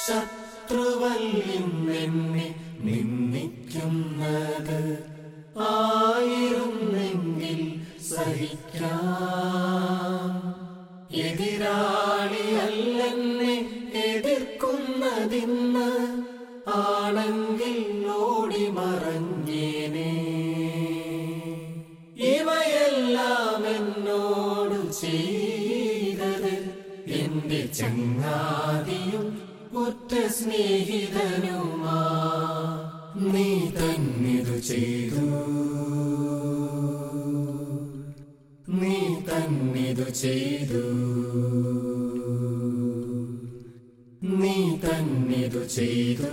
ശത്രുവല്ലിന്നെന്നെ നിന്ദിക്കുന്നത് ആയിരുന്നെങ്കിൽ സഹിക്കാം എതിരാളിയല്ലെന്നെ എതിർക്കുന്നതിന്ന് ആണെങ്കിൽ ഓടി മറഞ്ഞേനെ ഇവയെല്ലാം എന്നോട് ചെയ്തത് എന്റെ ചങ്ങാതിയും ഒറ്റ സ്നേഹിതനുമാ നീ തന്നിതു ചെയ്തു നീ തന്നിതു ചെയ്തു നീ തന്നിതു ചെയ്തു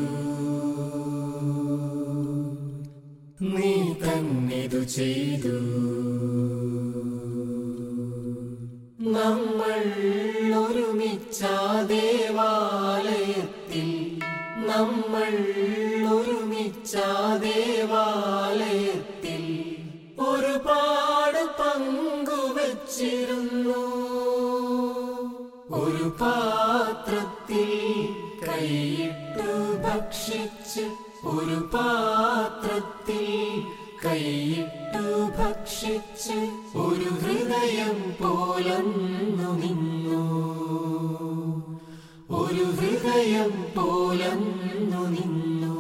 നീ തന്നിതു ചെയ്തു നമ്മൾ ഒരുമിച്ച ദേവാലയത്തിൽ നമ്മൾ ഒരുമിച്ച ദേവാലയത്തിൽ ഒരുപാട് പങ്കുവച്ചിരുന്നു ഒരു പാത്രത്തിൽ കൈയിട്ടു ഭക്ഷിച്ച് ഒരു പാത്രത്തിൽ കൈയിട്ടു ഭക്ഷിച്ച് ഒരു ഹൃദയം പോലന്നു നിന്നു ഒരു ഹൃദയം പോലന്നു നിന്നു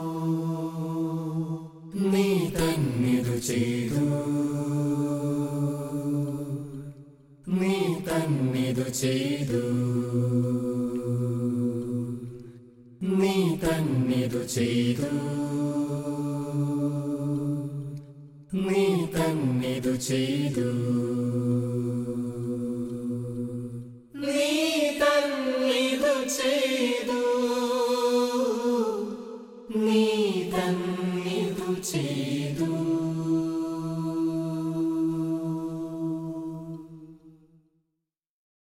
നീ തന്നിതു ചെയ്തു നീ തന്നിതു ചെയ്തു നീ തന്നിതു ചെയ്തു നീ തന്നിതു ചെയ്തു നീ തന്നിതു ചെയ്തു നീ തന്നിതു ചെയ്തു